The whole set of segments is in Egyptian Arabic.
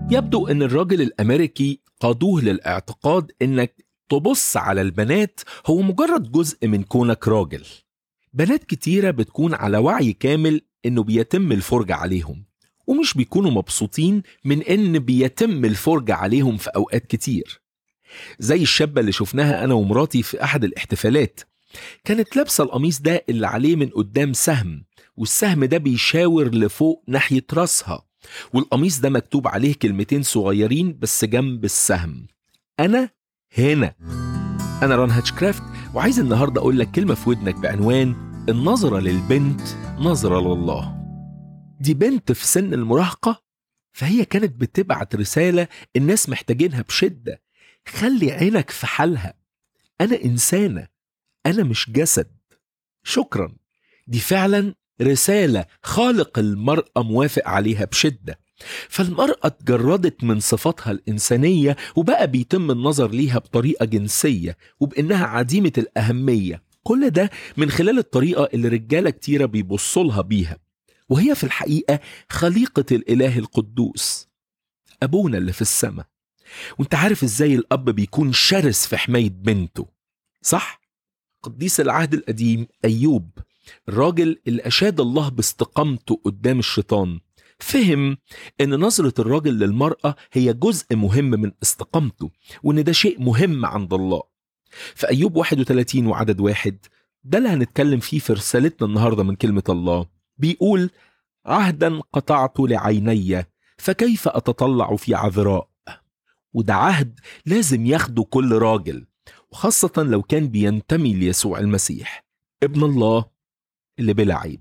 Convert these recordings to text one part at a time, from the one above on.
يبدو ان الراجل الامريكي قادوه للاعتقاد انك تبص على البنات هو مجرد جزء من كونك راجل بنات كتيرة بتكون على وعي كامل انه بيتم الفرجة عليهم ومش بيكونوا مبسوطين من ان بيتم الفرجة عليهم في اوقات كتير زي الشابة اللي شفناها انا ومراتي في احد الاحتفالات كانت لابسة القميص ده اللي عليه من قدام سهم والسهم ده بيشاور لفوق ناحية راسها والقميص ده مكتوب عليه كلمتين صغيرين بس جنب السهم أنا هنا أنا ران هاتشكرافت وعايز النهاردة أقول لك كلمة في ودنك بعنوان النظرة للبنت نظرة لله دي بنت في سن المراهقة فهي كانت بتبعت رسالة الناس محتاجينها بشدة خلي عينك في حالها أنا إنسانة أنا مش جسد شكرا دي فعلا رسالة خالق المرأة موافق عليها بشدة فالمرأة اتجردت من صفاتها الإنسانية وبقى بيتم النظر ليها بطريقة جنسية وبإنها عديمة الأهمية كل ده من خلال الطريقة اللي رجالة كتيرة بيبصوا لها بيها وهي في الحقيقة خليقة الإله القدوس أبونا اللي في السماء وانت عارف ازاي الأب بيكون شرس في حماية بنته صح؟ قديس العهد القديم أيوب الراجل اللي أشاد الله باستقامته قدام الشيطان فهم ان نظرة الراجل للمرأة هي جزء مهم من استقامته وان ده شيء مهم عند الله في أيوب 31 وعدد واحد ده اللي هنتكلم فيه في رسالتنا النهاردة من كلمة الله بيقول عهدا قطعت لعيني فكيف أتطلع في عذراء وده عهد لازم ياخده كل راجل وخاصة لو كان بينتمي ليسوع المسيح ابن الله اللي بلا عيب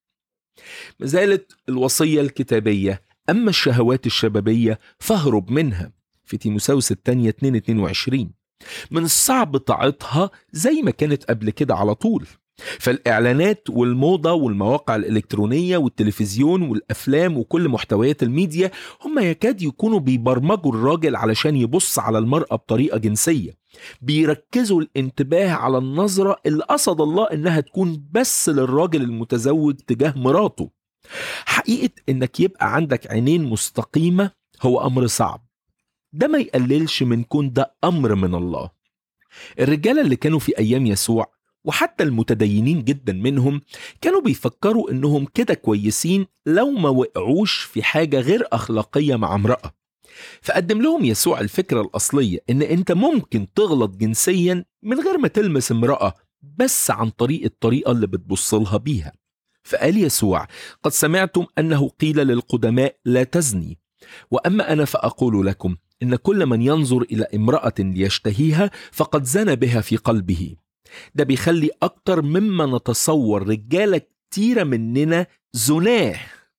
ما زالت الوصية الكتابية أما الشهوات الشبابية فاهرب منها في تيموساوس الثانية 2 22 من الصعب طاعتها زي ما كانت قبل كده على طول فالإعلانات والموضة والمواقع الإلكترونية والتلفزيون والأفلام وكل محتويات الميديا هم يكاد يكونوا بيبرمجوا الراجل علشان يبص على المرأة بطريقة جنسية بيركزوا الانتباه على النظرة اللي قصد الله إنها تكون بس للراجل المتزوج تجاه مراته حقيقة إنك يبقى عندك عينين مستقيمة هو أمر صعب ده ما يقللش من كون ده أمر من الله الرجالة اللي كانوا في أيام يسوع وحتى المتدينين جدا منهم كانوا بيفكروا انهم كده كويسين لو ما وقعوش في حاجة غير أخلاقية مع امرأة فقدم لهم يسوع الفكرة الأصلية إن أنت ممكن تغلط جنسيا من غير ما تلمس امرأة بس عن طريق الطريقة اللي بتبص لها بيها فقال يسوع قد سمعتم أنه قيل للقدماء لا تزني وأما أنا فأقول لكم إن كل من ينظر إلى امرأة ليشتهيها فقد زنى بها في قلبه ده بيخلي أكتر مما نتصور رجالة كتيرة مننا زناه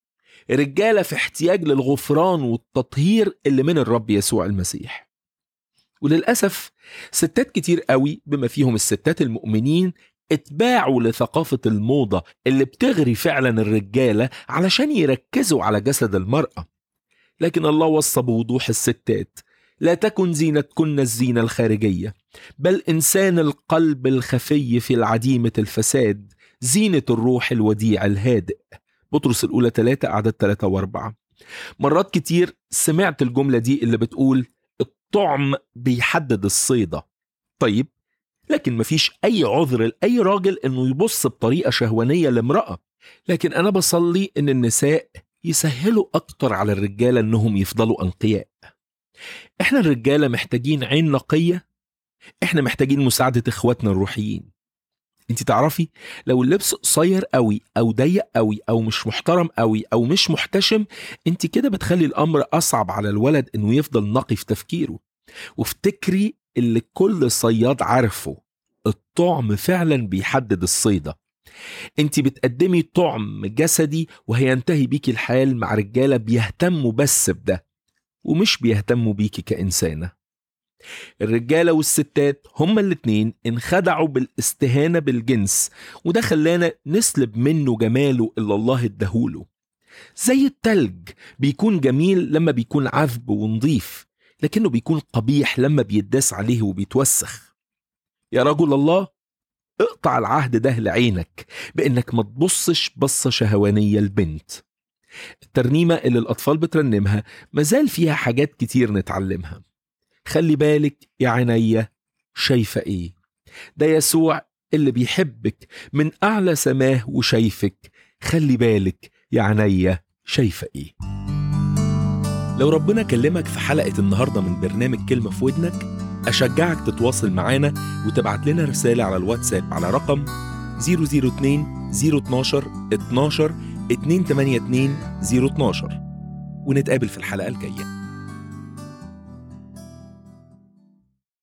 رجالة في احتياج للغفران والتطهير اللي من الرب يسوع المسيح وللأسف ستات كتير قوي بما فيهم الستات المؤمنين اتباعوا لثقافة الموضة اللي بتغري فعلا الرجالة علشان يركزوا على جسد المرأة لكن الله وصى بوضوح الستات لا تكن زينتكن الزينة الخارجية بل إنسان القلب الخفي في العديمة الفساد زينة الروح الوديع الهادئ بطرس الأولى 3 أعداد 3 و4 مرات كتير سمعت الجملة دي اللي بتقول الطعم بيحدد الصيدة طيب لكن مفيش أي عذر لأي راجل إنه يبص بطريقة شهوانية لامرأة لكن أنا بصلي إن النساء يسهلوا أكتر على الرجالة إنهم يفضلوا أنقياء إحنا الرجالة محتاجين عين نقية إحنا محتاجين مساعدة إخواتنا الروحيين انت تعرفي لو اللبس قصير قوي او ضيق قوي او مش محترم قوي او مش محتشم انت كده بتخلي الامر اصعب على الولد انه يفضل نقي في تفكيره وافتكري اللي كل صياد عارفه الطعم فعلا بيحدد الصيده انت بتقدمي طعم جسدي وهينتهي بيكي الحال مع رجاله بيهتموا بس بده ومش بيهتموا بيكي كانسانه الرجاله والستات هما الاتنين انخدعوا بالاستهانه بالجنس وده خلانا نسلب منه جماله اللي الله اداهوله زي التلج بيكون جميل لما بيكون عذب ونظيف لكنه بيكون قبيح لما بيداس عليه وبيتوسخ يا رجل الله اقطع العهد ده لعينك بانك ما تبصش بصه شهوانيه البنت الترنيمة اللي الأطفال بترنمها مازال فيها حاجات كتير نتعلمها خلي بالك يا عينيا شايفة إيه ده يسوع اللي بيحبك من أعلى سماه وشايفك خلي بالك يا عينيا شايفة إيه لو ربنا كلمك في حلقة النهاردة من برنامج كلمة في ودنك أشجعك تتواصل معانا وتبعت لنا رسالة على الواتساب على رقم 002 012 12 282 012 ونتقابل في الحلقة الجاية